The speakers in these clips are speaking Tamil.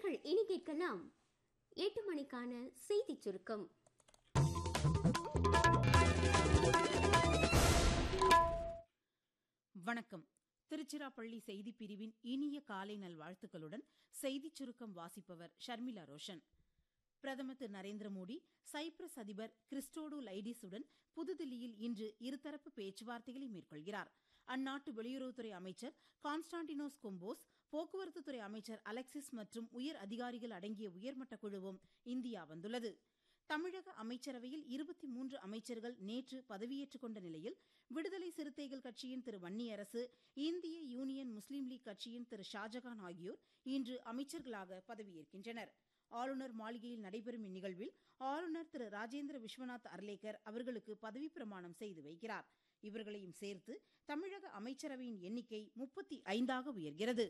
நேர்கள் இனி கேட்கலாம் எட்டு மணிக்கான செய்திச் சுருக்கம் வணக்கம் திருச்சிராப்பள்ளி செய்திப் பிரிவின் இனிய காலை நல்வாழ்த்துக்களுடன் செய்திச் சுருக்கம் வாசிப்பவர் ஷர்மிளா ரோஷன் பிரதமர் திரு நரேந்திர மோடி சைப்ரஸ் அதிபர் கிறிஸ்டோடு லைடிஸுடன் புதுதில்லியில் இன்று இருதரப்பு பேச்சுவார்த்தைகளை மேற்கொள்கிறார் அந்நாட்டு வெளியுறவுத்துறை அமைச்சர் கான்ஸ்டான்டினோஸ் கொம்போஸ் போக்குவரத்துத்துறை அமைச்சர் அலெக்சிஸ் மற்றும் உயர் அதிகாரிகள் அடங்கிய உயர்மட்ட குழுவும் இந்தியா வந்துள்ளது தமிழக அமைச்சரவையில் இருபத்தி மூன்று அமைச்சர்கள் நேற்று பதவியேற்றுக் கொண்ட நிலையில் விடுதலை சிறுத்தைகள் கட்சியின் திரு வன்னியரசு இந்திய யூனியன் முஸ்லீம் லீக் கட்சியின் திரு ஷாஜகான் ஆகியோர் இன்று அமைச்சர்களாக பதவியேற்கின்றனர் ஆளுநர் மாளிகையில் நடைபெறும் இந்நிகழ்வில் ஆளுநர் திரு ராஜேந்திர விஸ்வநாத் அர்லேக்கர் அவர்களுக்கு பதவிப் பிரமாணம் செய்து வைக்கிறார் இவர்களையும் சேர்த்து தமிழக அமைச்சரவையின் எண்ணிக்கை முப்பத்தி ஐந்தாக உயர்கிறது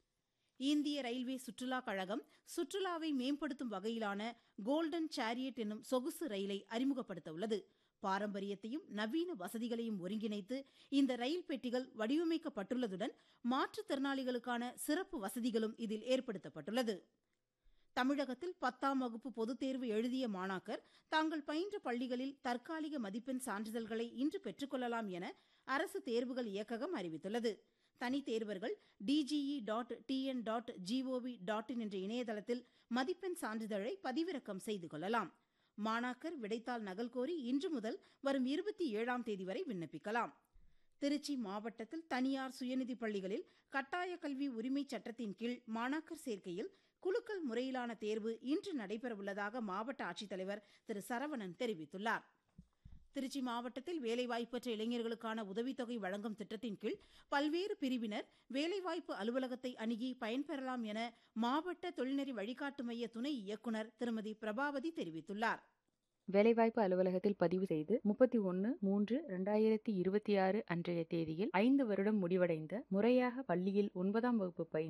இந்திய ரயில்வே சுற்றுலாக் கழகம் சுற்றுலாவை மேம்படுத்தும் வகையிலான கோல்டன் சேரியட் என்னும் சொகுசு ரயிலை அறிமுகப்படுத்த உள்ளது பாரம்பரியத்தையும் நவீன வசதிகளையும் ஒருங்கிணைத்து இந்த ரயில் பெட்டிகள் வடிவமைக்கப்பட்டுள்ளதுடன் மாற்றுத்திறனாளிகளுக்கான சிறப்பு வசதிகளும் இதில் ஏற்படுத்தப்பட்டுள்ளது தமிழகத்தில் பத்தாம் வகுப்பு பொதுத் தேர்வு எழுதிய மாணாக்கர் தாங்கள் பயின்ற பள்ளிகளில் தற்காலிக மதிப்பெண் சான்றிதழ்களை இன்று பெற்றுக்கொள்ளலாம் என அரசு தேர்வுகள் இயக்ககம் அறிவித்துள்ளது தனித் தேர்வர்கள் DGE dot TN dot gov dot in என்ற இணையதளத்தில் மதிப்பெண் சான்றிதழை பதிவிறக்கம் செய்து கொள்ளலாம் மாணாக்கர் விடைத்தாள் நகல் கோரி இன்று முதல் வரும் இருபத்தி ஏழாம் தேதி வரை விண்ணப்பிக்கலாம் திருச்சி மாவட்டத்தில் தனியார் சுயநிதி பள்ளிகளில் கட்டாய கல்வி உரிமைச் சட்டத்தின் கீழ் மாணாக்கர் சேர்க்கையில் குலுக்கல் முறையிலான தேர்வு இன்று நடைபெறவுள்ளதாக மாவட்ட ஆட்சித்தலைவர் திரு சரவணன் தெரிவித்துள்ளார் திருச்சி மாவட்டத்தில் வேலைவாய்ப்பற்ற இளைஞர்களுக்கான உதவித்தொகை வழங்கும் திட்டத்தின் கீழ் பல்வேறு பிரிவினர் வேலைவாய்ப்பு அலுவலகத்தை அணுகி பயன்பெறலாம் என மாவட்ட தொழில்நெறி வழிகாட்டு மைய துணை இயக்குநர் திருமதி பிரபாவதி தெரிவித்துள்ளார் வேலைவாய்ப்பு அலுவலகத்தில் பதிவு செய்து முப்பத்தி ஒன்று மூன்று இரண்டாயிரத்தி இருபத்தி ஆறு அன்றைய தேதியில் ஐந்து வருடம் முடிவடைந்த முறையாக பள்ளியில் ஒன்பதாம் வகுப்பு பயின்ற